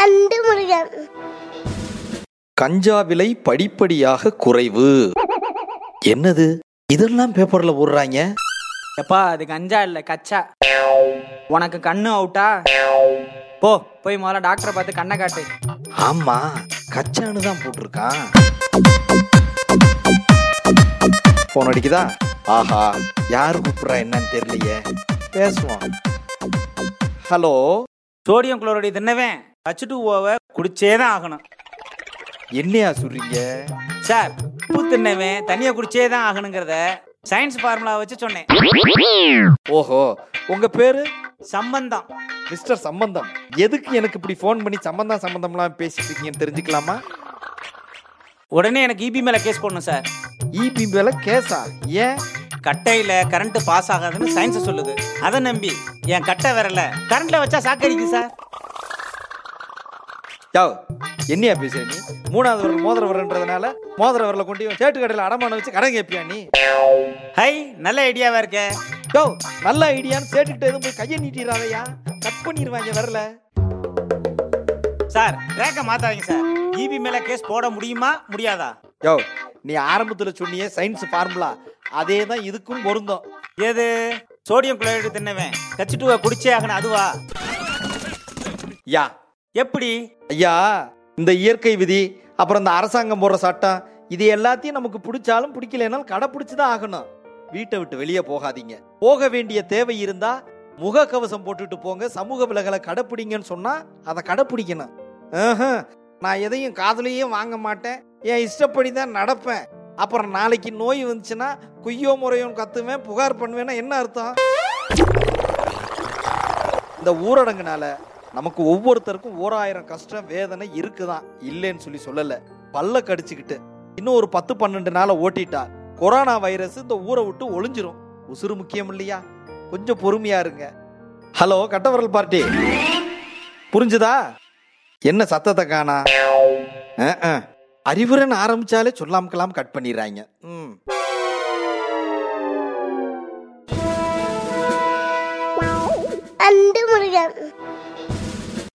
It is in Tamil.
அண்டு முருகன் கஞ்சா விலை படிப்படியாக குறைவு என்னது இதெல்லாம் பேப்பர்ல போடுறாங்க எப்பா அது கஞ்சா இல்ல கச்சா உனக்கு கண்ணு அவுட்டா போ போய் முதல்ல டாக்டரை பார்த்து கண்ணை காட்டு ஆமா கச்சான்னு தான் போட்டிருக்கான் போன் அடிக்குதா ஆஹா யாரு கூப்பிடுறா என்னன்னு தெரியலையே பேசுவோம் ஹலோ சோடியம் குளோரைடு தின்னவன் ஹச் டூ ஓவை குடிச்சே தான் ஆகணும் என்னையா சொல்றீங்க சார் உப்பு தின்னவன் தண்ணியை குடிச்சே தான் ஆகணுங்கிறத சயின்ஸ் ஃபார்முலா வச்சு சொன்னேன் ஓஹோ உங்க பேரு சம்பந்தம் மிஸ்டர் சம்பந்தம் எதுக்கு எனக்கு இப்படி ஃபோன் பண்ணி சம்பந்தம் சம்பந்தம்லாம் பேசிட்டு இருக்கீங்கன்னு தெரிஞ்சுக்கலாமா உடனே எனக்கு இபி மேல கேஸ் போடணும் சார் இபி மேல கேஸா ஏன் கட்டையில கரண்ட் பாஸ் ஆகாதுன்னு சயின்ஸ் சொல்லுது அதை நம்பி என் கட்டை விரல கரண்ட்ல வச்சா சாக்கடிக்கு சார் யோ என்னையா பேசுற நீ மூணாவது வரல் மோதிர வரன்றதுனால மோதிர வரல கொண்டு போய் சேட்டு கடையில் அடமானம் வச்சு கடன் கேட்பியா நீ ஹை நல்ல ஐடியாவா இருக்கே யோ நல்ல ஐடியான்னு சேட்டுக்கிட்ட எதுவும் போய் கையை நீட்டிடாதயா கட் பண்ணிடுவாங்க வரல சார் ரேக்க மாத்தாதீங்க சார் இபி மேல கேஸ் போட முடியுமா முடியாதா யோ நீ ஆரம்பத்துல சொன்னியே சயின்ஸ் ஃபார்முலா அதே தான் இதுக்கும் பொருந்தும் ஏது சோடியம் குளோரைடு தின்னவன் கச்சிட்டுவ குடிச்சே ஆகணும் அதுவா யா எப்படி ஐயா இந்த இயற்கை விதி அப்புறம் இந்த அரசாங்கம் போடுற சட்டம் இது எல்லாத்தையும் நமக்கு பிடிச்சாலும் பிடிக்கலைனாலும் கடைப்பிடிச்சு தான் ஆகணும் வீட்டை விட்டு வெளியே போகாதீங்க போக வேண்டிய தேவை இருந்தா முக கவசம் போட்டுட்டு போங்க சமூக விலகலை கடைப்பிடிங்கன்னு சொன்னா அதை கடைப்பிடிக்கணும் ஆஹா, நான் எதையும் காதுலயும் வாங்க மாட்டேன் என் இஷ்டப்படி தான் நடப்பேன் அப்புறம் நாளைக்கு நோய் வந்துச்சுன்னா குய்யோ முறையும் கத்துவேன் புகார் பண்ணுவேன்னா என்ன அர்த்தம் இந்த ஊரடங்குனால நமக்கு ஒவ்வொருத்தருக்கும் ஓராயிரம் கஷ்டம் வேதனை இருக்குதான் இல்லைன்னு சொல்லி சொல்லல பல்ல கடிச்சுக்கிட்டு இன்னும் ஒரு பத்து பன்னெண்டு நாளை ஓட்டிட்டா கொரோனா வைரஸ் இந்த ஊரை விட்டு ஒளிஞ்சிரும் உசுறு முக்கியம் இல்லையா கொஞ்சம் பொறுமையா இருங்க ஹலோ கட்டவரல் பார்ட்டி புரிஞ்சுதா என்ன சத்தத்தை காணா அஹ், அஹ். அறிவுரைன்னு ஆரம்பிச்சாலே சொல்லாமக்கலாம் கட் பண்ணிடுறாங்க ம் அண்டு முருகன்